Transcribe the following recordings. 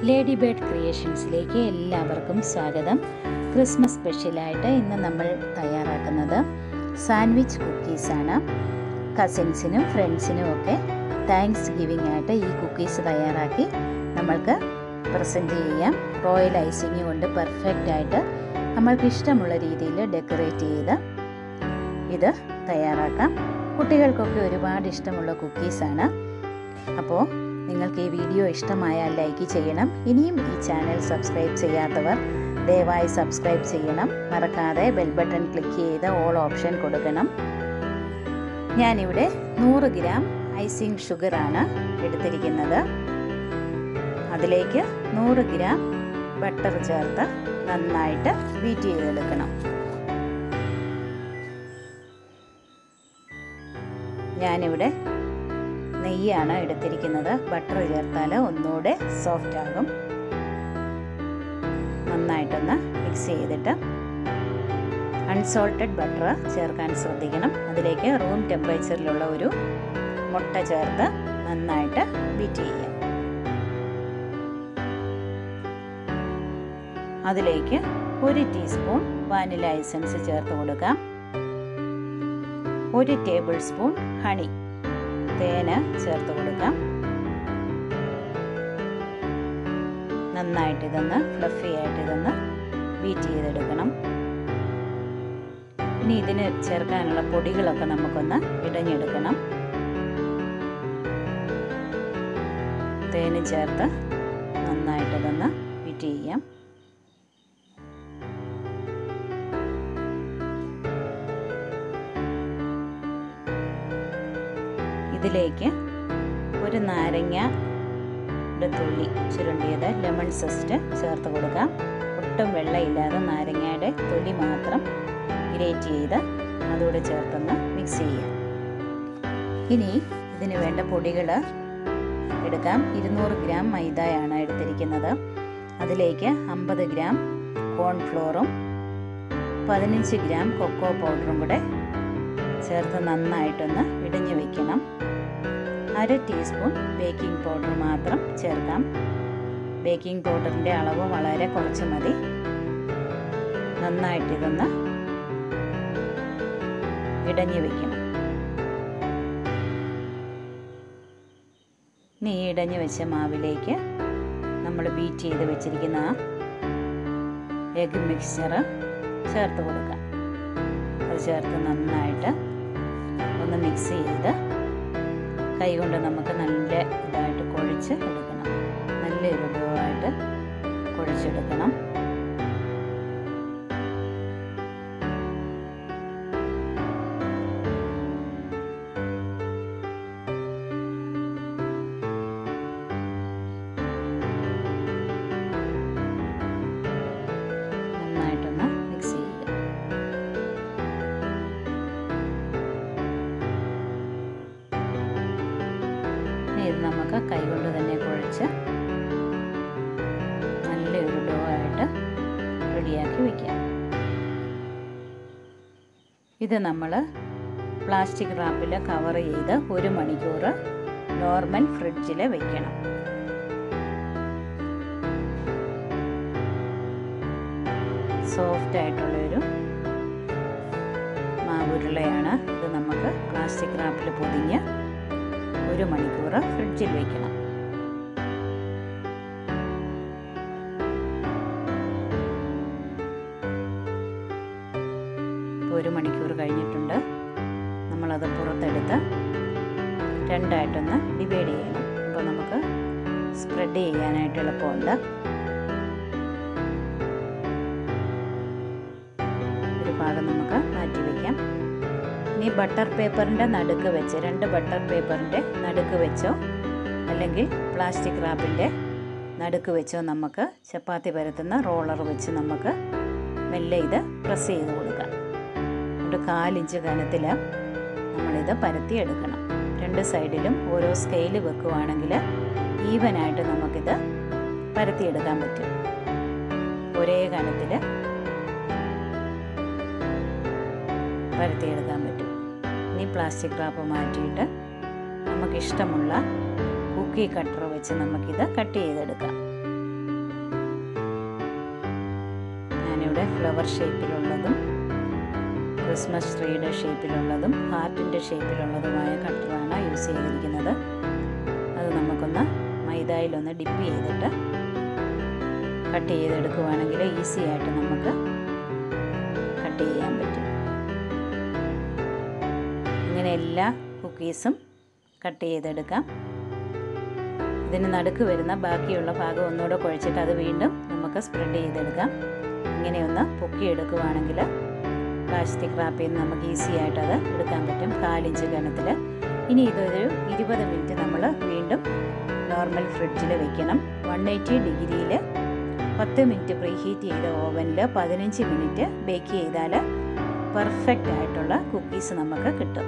lady bird ക്രിയേഷൻസിലേക്ക് എല്ലാവർക്കും സ്വാഗതം Christmas സ്പെഷ്യലായിട്ട് ഇന്ന് നമ്മൾ തയ്യാറാക്കുന്നത് സാൻഡ്വിച്ച് കുക്കീസാണ് കസിൻസിനും ഫ്രണ്ട്സിനും ഒക്കെ താങ്ക്സ് ഗിവിംഗ് ആയിട്ട് ഈ കുക്കീസ് തയ്യാറാക്കി നമ്മൾക്ക് പ്രസൻറ്റ് ചെയ്യാം റോയൽ ഐസിങ് കൊണ്ട് പെർഫെക്റ്റ് ആയിട്ട് നമ്മൾക്ക് ഇഷ്ടമുള്ള രീതിയിൽ ഡെക്കറേറ്റ് ചെയ്ത് ഇത് തയ്യാറാക്കാം കുട്ടികൾക്കൊക്കെ ഒരുപാട് ഇഷ്ടമുള്ള കുക്കീസാണ് അപ്പോൾ നിങ്ങൾക്ക് ഈ വീഡിയോ ഇഷ്ടമായാൽ ലൈക്ക് ചെയ്യണം ഇനിയും ഈ ചാനൽ സബ്സ്ക്രൈബ് ചെയ്യാത്തവർ ദയവായി സബ്സ്ക്രൈബ് ചെയ്യണം മറക്കാതെ ബെൽ ബട്ടൺ ക്ലിക്ക് ചെയ്ത് ഓൾ ഓപ്ഷൻ കൊടുക്കണം ഞാനിവിടെ നൂറ് ഗ്രാം ഐസിങ് ഷുഗറാണ് എടുത്തിരിക്കുന്നത് അതിലേക്ക് നൂറ് ഗ്രാം ബട്ടർ ചേർത്ത് നന്നായിട്ട് ബീറ്റ് ചെയ്തെടുക്കണം ഞാനിവിടെ നെയ്യാണ് എടുത്തിരിക്കുന്നത് ബട്ടർ ചേർത്താൽ ഒന്നുകൂടെ സോഫ്റ്റ് ആകും നന്നായിട്ടൊന്ന് മിക്സ് ചെയ്തിട്ട് അൺസോൾട്ടഡ് ബട്ടർ ചേർക്കാൻ ശ്രദ്ധിക്കണം അതിലേക്ക് റൂം ടെമ്പറേച്ചറിലുള്ള ഒരു മുട്ട ചേർത്ത് നന്നായിട്ട് ബീറ്റ് ചെയ്യാം അതിലേക്ക് ഒരു ടീസ്പൂൺ വാനില എസൻസ് ചേർത്ത് കൊടുക്കാം ഒരു ടേബിൾ സ്പൂൺ ഹണി തേന് ചേർത്ത് കൊടുക്കാം നന്നായിട്ട് ഇതൊന്ന് ഫ്ലഫി ആയിട്ട് ഇതൊന്ന് ബീറ്റ് ചെയ്തെടുക്കണം ഇനി ഇതിന് ചേർക്കാനുള്ള പൊടികളൊക്കെ നമുക്കൊന്ന് ഇടഞ്ഞെടുക്കണം തേന് ചേർത്ത് നന്നായിട്ട് ഇതൊന്ന് ബീറ്റ് ചെയ്യാം ഇതിലേക്ക് ഒരു നാരങ്ങ തുള്ളി ചുരുണ്ടിയത് ലെമൺ സെസ്റ്റ് ചേർത്ത് കൊടുക്കാം ഒട്ടും വെള്ളമില്ലാതെ നാരങ്ങയുടെ തൊലി മാത്രം ഗ്രേറ്റ് ചെയ്ത് അതുകൂടെ ചേർത്തൊന്ന് മിക്സ് ചെയ്യാം ഇനി ഇതിന് വേണ്ട പൊടികൾ എടുക്കാം ഇരുന്നൂറ് ഗ്രാം മൈദയാണ് എടുത്തിരിക്കുന്നത് അതിലേക്ക് അമ്പത് ഗ്രാം കോൺഫ്ലോറും പതിനഞ്ച് ഗ്രാം കൊക്കോ പൗഡറും കൂടെ ചേർത്ത് നന്നായിട്ടൊന്ന് ഇടിഞ്ഞു വെക്കണം അര ടീസ്പൂൺ ബേക്കിംഗ് പൗഡർ മാത്രം ചേർക്കാം ബേക്കിംഗ് പൗഡറിൻ്റെ അളവ് വളരെ കുറച്ച് മതി നന്നായിട്ട് ഇതൊന്ന് ഇടഞ്ഞു വെക്കണം ഇനി ഈ ഇടഞ്ഞു വെച്ച മാവിലേക്ക് നമ്മൾ ബീറ്റ് ചെയ്ത് വെച്ചിരിക്കുന്ന ആ എഗ് മിക്സ്ചർ ചേർത്ത് കൊടുക്കാം അത് ചേർത്ത് നന്നായിട്ട് ഒന്ന് മിക്സ് ചെയ്ത് കൈകൊണ്ട് നമുക്ക് നല്ല ഇതായിട്ട് കുഴച്ച് എടുക്കണം നല്ല ഇറുകമായിട്ട് കുഴച്ചെടുക്കണം നന്നായിട്ടൊന്ന് മിക്സ് ചെയ്യുക ഇനി ഇത് നമുക്ക് കൈകൊണ്ട് തന്നെ കുഴച്ച് നല്ലൊരു ഡോ ആയിട്ട് റെഡിയാക്കി വയ്ക്കാം ഇത് നമ്മൾ പ്ലാസ്റ്റിക് റാപ്പിൽ കവർ ചെയ്ത് ഒരു മണിക്കൂർ നോർമൽ ഫ്രിഡ്ജിൽ വെക്കണം സോഫ്റ്റ് ആയിട്ടുള്ളൊരു മാവുരുളയാണ് ഇത് നമുക്ക് പ്ലാസ്റ്റിക് റാപ്പിൽ പൊതിഞ്ഞ് ഒരു മണിക്കൂർ ഫ്രിഡ്ജിൽ വെക്കണം ഇപ്പോൾ ഒരു മണിക്കൂർ കഴിഞ്ഞിട്ടുണ്ട് നമ്മളത് പുറത്തെടുത്ത് രണ്ടായിട്ടൊന്ന് ഡിവൈഡ് ചെയ്യണം അപ്പോൾ നമുക്ക് സ്പ്രെഡ് ചെയ്യാനായിട്ട് എളുപ്പമുണ്ട് ഒരു ഭാഗം നമുക്ക് മാറ്റി വയ്ക്കാം ഇനി ബട്ടർ പേപ്പറിൻ്റെ നടുക്ക് വെച്ച് രണ്ട് ബട്ടർ പേപ്പറിൻ്റെ നടുക്ക് വെച്ചോ അല്ലെങ്കിൽ പ്ലാസ്റ്റിക് റാപ്പിൻ്റെ നടുക്ക് വെച്ചോ നമുക്ക് ചപ്പാത്തി പരത്തുന്ന റോളർ വെച്ച് നമുക്ക് മെല്ലെ ഇത് പ്രസ് ചെയ്ത് കൊടുക്കാം ഒരു കാലിഞ്ച് കനത്തിൽ നമ്മളിത് പരത്തി എടുക്കണം രണ്ട് സൈഡിലും ഓരോ സ്കെയിൽ വെക്കുവാണെങ്കിൽ ഈവനായിട്ട് നമുക്കിത് പരത്തിയെടുക്കാൻ പറ്റും ഒരേ കനത്തിൽ പരത്തിയെടുക്കാൻ പറ്റും ഇനി പ്ലാസ്റ്റിക് റാപ്പ് മാറ്റിയിട്ട് നമുക്കിഷ്ടമുള്ള കുക്കി കട്ടർ വെച്ച് നമുക്കിത് കട്ട് ചെയ്തെടുക്കാം ഞാനിവിടെ ഫ്ലവർ ഷേപ്പിലുള്ളതും ക്രിസ്മസ് ട്രീയുടെ ഷേപ്പിലുള്ളതും ഹാർട്ടിൻ്റെ ഷേപ്പിലുള്ളതുമായ കട്ടറാണ് യൂസ് ചെയ്തിരിക്കുന്നത് അത് നമുക്കൊന്ന് മൈദയിലൊന്ന് ഡിപ്പ് ചെയ്തിട്ട് കട്ട് ചെയ്തെടുക്കുവാണെങ്കിൽ ഈസി ആയിട്ട് നമുക്ക് കട്ട് ചെയ്യാൻ പറ്റും ഇങ്ങനെ എല്ലാ കുക്കീസും കട്ട് ചെയ്തെടുക്കാം ഇതിന് നടുക്ക് വരുന്ന ബാക്കിയുള്ള ഭാഗം ഒന്നുകൂടെ കുഴച്ചിട്ട് അത് വീണ്ടും നമുക്ക് സ്പ്രെഡ് ചെയ്തെടുക്കാം ഇങ്ങനെ ഒന്ന് പൊക്കിയെടുക്കുവാണെങ്കിൽ പ്ലാസ്റ്റിക് റാപ്പിൽ നിന്ന് നമുക്ക് ഈസി ആയിട്ട് അത് എടുക്കാൻ പറ്റും കാലിഞ്ച് കനത്തിൽ ഇനി ഇതൊരു ഇരുപത് മിനിറ്റ് നമ്മൾ വീണ്ടും നോർമൽ ഫ്രിഡ്ജിൽ വെക്കണം വൺ എയ്റ്റി ഡിഗ്രിയിൽ പത്ത് മിനിറ്റ് പ്രീ ഹീറ്റ് ചെയ്ത ഓവനിൽ പതിനഞ്ച് മിനിറ്റ് ബേക്ക് ചെയ്താൽ പെർഫെക്റ്റ് ആയിട്ടുള്ള കുക്കീസ് നമുക്ക് കിട്ടും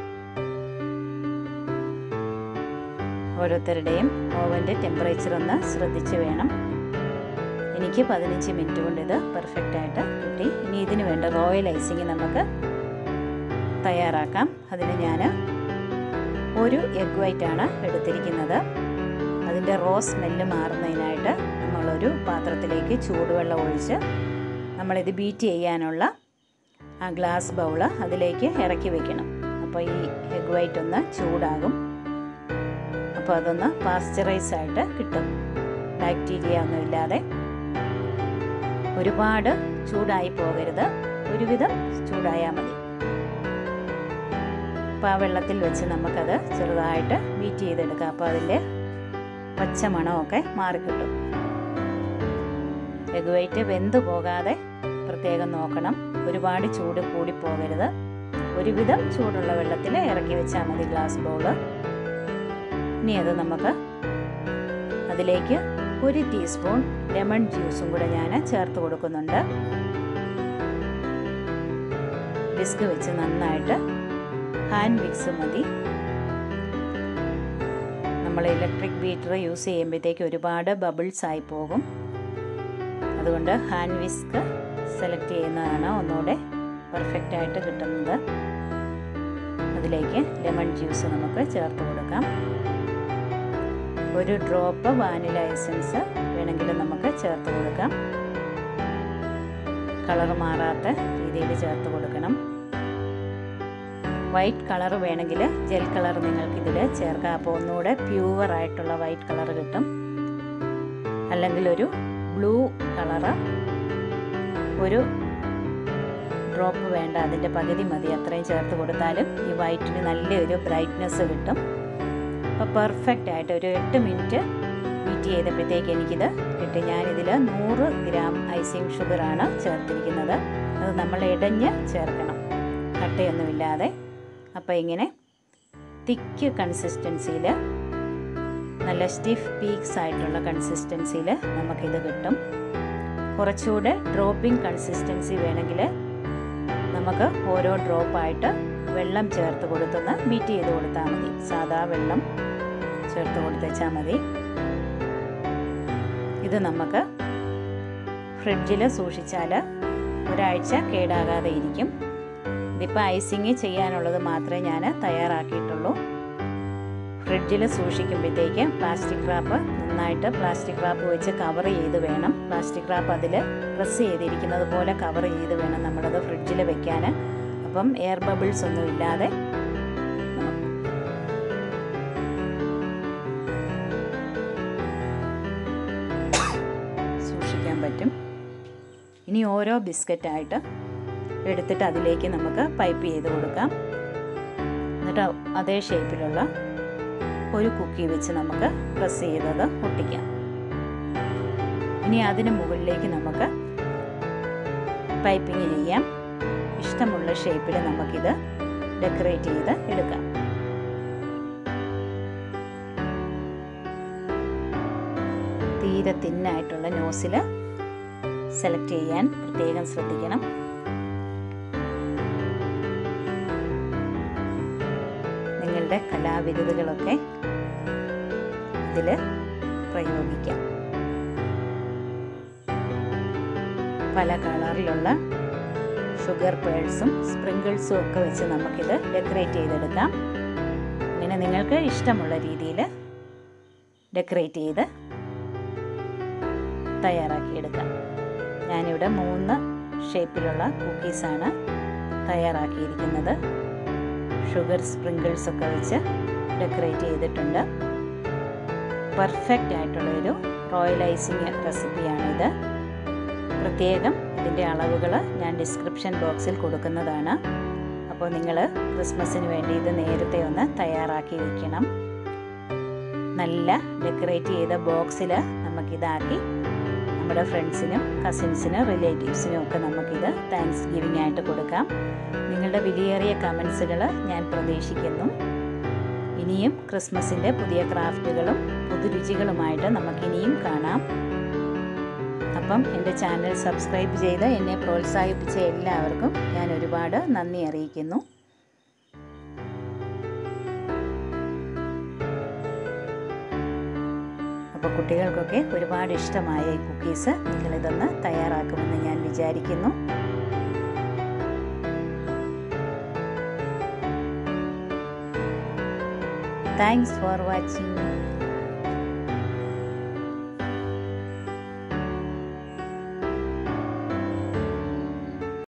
ഓരോരുത്തരുടെയും ഓവൻ്റെ ടെമ്പറേച്ചർ ഒന്ന് ശ്രദ്ധിച്ച് വേണം എനിക്ക് പതിനഞ്ച് മിനിറ്റ് കൊണ്ട് ഇത് പെർഫെക്റ്റ് ആയിട്ട് കിട്ടി ഇനി ഇതിന് വേണ്ട റോയൽ ഐസിങ് നമുക്ക് തയ്യാറാക്കാം അതിന് ഞാൻ ഒരു എഗ് വൈറ്റാണ് എടുത്തിരിക്കുന്നത് അതിൻ്റെ റോ സ്മെല്ല് മാറുന്നതിനായിട്ട് നമ്മളൊരു പാത്രത്തിലേക്ക് ചൂടുവെള്ളം ഒഴിച്ച് നമ്മളിത് ബീറ്റ് ചെയ്യാനുള്ള ആ ഗ്ലാസ് ബൗള് അതിലേക്ക് ഇറക്കി വെക്കണം അപ്പോൾ ഈ എഗ് വൈറ്റ് ഒന്ന് ചൂടാകും അപ്പോൾ അതൊന്ന് പാസ്ചറൈസ് ആയിട്ട് കിട്ടും ബാക്ടീരിയ ഒന്നും ഇല്ലാതെ ഒരുപാട് ചൂടായി പോകരുത് ഒരുവിധം ചൂടായാൽ മതി അപ്പോൾ ആ വെള്ളത്തിൽ വെച്ച് നമുക്കത് ചെറുതായിട്ട് ബീറ്റ് ചെയ്തെടുക്കാം അപ്പോൾ അതിൻ്റെ പച്ച മണമൊക്കെ മാറിക്കിട്ടും എഗ് വൈറ്റ് വെന്ത് പോകാതെ പ്രത്യേകം നോക്കണം ഒരുപാട് ചൂട് കൂടി പോകരുത് ഒരുവിധം ചൂടുള്ള വെള്ളത്തിൽ ഇറക്കി വെച്ചാൽ മതി ഗ്ലാസ് ബൗള് ഇനി അത് നമുക്ക് അതിലേക്ക് ഒരു ടീസ്പൂൺ ലെമൺ ജ്യൂസും കൂടെ ഞാൻ ചേർത്ത് കൊടുക്കുന്നുണ്ട് വിസ്ക് വെച്ച് നന്നായിട്ട് ഹാൻഡ് മിക്സ് മതി നമ്മൾ ഇലക്ട്രിക് ബീറ്റർ യൂസ് ചെയ്യുമ്പോഴത്തേക്ക് ഒരുപാട് ബബിൾസ് ആയി പോകും അതുകൊണ്ട് ഹാൻഡ് വിസ്ക് സെലക്ട് ചെയ്യുന്നതാണ് ഒന്നുകൂടെ പെർഫെക്റ്റ് ആയിട്ട് കിട്ടുന്നത് അതിലേക്ക് ലെമൺ ജ്യൂസ് നമുക്ക് ചേർത്ത് കൊടുക്കാം ഒരു ഡ്രോപ്പ് വാനില എസൻസ് വേണമെങ്കിൽ നമുക്ക് ചേർത്ത് കൊടുക്കാം കളർ മാറാത്ത രീതിയിൽ ചേർത്ത് കൊടുക്കണം വൈറ്റ് കളർ വേണമെങ്കിൽ ജെൽ കളർ നിങ്ങൾക്ക് ഇതിൽ ചേർക്കാം അപ്പോൾ ഒന്നുകൂടെ പ്യൂവർ ആയിട്ടുള്ള വൈറ്റ് കളർ കിട്ടും അല്ലെങ്കിൽ ഒരു ബ്ലൂ കളറ് ഒരു ഡ്രോപ്പ് വേണ്ട അതിൻ്റെ പകുതി മതി അത്രയും ചേർത്ത് കൊടുത്താലും ഈ വൈറ്റിന് നല്ലൊരു ബ്രൈറ്റ്നെസ് കിട്ടും അപ്പോൾ പെർഫെക്റ്റ് ആയിട്ട് ഒരു എട്ട് മിനിറ്റ് ബീറ്റ് ചെയ്തപ്പോഴത്തേക്ക് എനിക്കിത് കിട്ടി ഞാനിതിൽ നൂറ് ഗ്രാം ഐസിങ് ഷുഗറാണ് ചേർത്തിരിക്കുന്നത് അത് നമ്മൾ ഇടഞ്ഞ് ചേർക്കണം കട്ടയൊന്നുമില്ലാതെ അപ്പോൾ ഇങ്ങനെ തിക്ക് കൺസിസ്റ്റൻസിയിൽ നല്ല സ്റ്റിഫ് പീക്സ് ആയിട്ടുള്ള കൺസിസ്റ്റൻസിയിൽ നമുക്കിത് കിട്ടും കുറച്ചുകൂടെ ഡ്രോപ്പിംഗ് കൺസിസ്റ്റൻസി വേണമെങ്കിൽ നമുക്ക് ഓരോ ഡ്രോപ്പായിട്ട് വെള്ളം ചേർത്ത് കൊടുത്തൊന്ന് ബീറ്റ് ചെയ്ത് കൊടുത്താൽ മതി സാധാ വെള്ളം ചേർത്ത് കൊടുത്തേച്ചാൽ മതി ഇത് നമുക്ക് ഫ്രിഡ്ജിൽ സൂക്ഷിച്ചാൽ ഒരാഴ്ച കേടാകാതെ ഇരിക്കും ഇതിപ്പോൾ ഐസിങ് ചെയ്യാനുള്ളത് മാത്രമേ ഞാൻ തയ്യാറാക്കിയിട്ടുള്ളൂ ഫ്രിഡ്ജിൽ സൂക്ഷിക്കുമ്പോഴത്തേക്ക് പ്ലാസ്റ്റിക് റാപ്പ് നന്നായിട്ട് പ്ലാസ്റ്റിക് റാപ്പ് വെച്ച് കവർ ചെയ്ത് വേണം പ്ലാസ്റ്റിക് റാപ്പ് അതിൽ പ്രസ് ചെയ്തിരിക്കുന്നത് പോലെ കവർ ചെയ്ത് വേണം നമ്മളത് ഫ്രിഡ്ജിൽ വെക്കാൻ അപ്പം എയർ ബബിൾസ് ഒന്നും ഇല്ലാതെ സൂക്ഷിക്കാൻ പറ്റും ഇനി ഓരോ ബിസ്ക്കറ്റായിട്ട് എടുത്തിട്ട് അതിലേക്ക് നമുക്ക് പൈപ്പ് ചെയ്ത് കൊടുക്കാം എന്നിട്ട് അതേ ഷേപ്പിലുള്ള ഒരു കുക്കി വെച്ച് നമുക്ക് പ്രസ് ചെയ്തത് ഒട്ടിക്കാം ഇനി അതിന് മുകളിലേക്ക് നമുക്ക് പൈപ്പിംഗ് ചെയ്യാം ഇഷ്ടമുള്ള ഷേപ്പിൽ നമുക്കിത് ഡെക്കറേറ്റ് ചെയ്ത് എടുക്കാം തീരെ തിന്നായിട്ടുള്ള നോസിൽ സെലക്ട് ചെയ്യാൻ പ്രത്യേകം ശ്രദ്ധിക്കണം നിങ്ങളുടെ കലാവിരുതുകളൊക്കെ ഇതിൽ പ്രയോഗിക്കാം പല കളറിലുള്ള ഷുഗർ പേഴ്സും സ്പ്രിങ്കിൾസും ഒക്കെ വെച്ച് നമുക്കിത് ഡെക്കറേറ്റ് ചെയ്തെടുക്കാം ഇങ്ങനെ നിങ്ങൾക്ക് ഇഷ്ടമുള്ള രീതിയിൽ ഡെക്കറേറ്റ് ചെയ്ത് തയ്യാറാക്കിയെടുക്കാം ഞാനിവിടെ മൂന്ന് ഷേപ്പിലുള്ള കുക്കീസാണ് തയ്യാറാക്കിയിരിക്കുന്നത് ഷുഗർ സ്പ്രിങ്കിൾസ് ഒക്കെ വെച്ച് ഡെക്കറേറ്റ് ചെയ്തിട്ടുണ്ട് പെർഫെക്റ്റ് ആയിട്ടുള്ളൊരു റോയൽ ഐസിങ് റെസിപ്പിയാണിത് പ്രത്യേകം ഇതിൻ്റെ അളവുകൾ ഞാൻ ഡിസ്ക്രിപ്ഷൻ ബോക്സിൽ കൊടുക്കുന്നതാണ് അപ്പോൾ നിങ്ങൾ ക്രിസ്മസിന് വേണ്ടി ഇത് നേരത്തെ ഒന്ന് തയ്യാറാക്കി വയ്ക്കണം നല്ല ഡെക്കറേറ്റ് ചെയ്ത ബോക്സിൽ നമുക്കിതാക്കി നമ്മുടെ ഫ്രണ്ട്സിനും കസിൻസിനും റിലേറ്റീവ്സിനും ഒക്കെ നമുക്കിത് താങ്ക്സ് ഗിവിംഗ് ആയിട്ട് കൊടുക്കാം നിങ്ങളുടെ വിലയേറിയ കമൻസുകൾ ഞാൻ പ്രതീക്ഷിക്കുന്നു ഇനിയും ക്രിസ്മസിൻ്റെ പുതിയ ക്രാഫ്റ്റുകളും പുതുരുചികളുമായിട്ട് നമുക്കിനിയും കാണാം അപ്പം എൻ്റെ ചാനൽ സബ്സ്ക്രൈബ് ചെയ്ത് എന്നെ പ്രോത്സാഹിപ്പിച്ച എല്ലാവർക്കും ഞാൻ ഒരുപാട് നന്ദി അറിയിക്കുന്നു അപ്പോൾ കുട്ടികൾക്കൊക്കെ ഒരുപാട് ഇഷ്ടമായ ഈ കുക്കീസ് നിങ്ങളിതൊന്ന് തയ്യാറാക്കുമെന്ന് ഞാൻ വിചാരിക്കുന്നു താങ്ക്സ് ഫോർ വാച്ചിങ്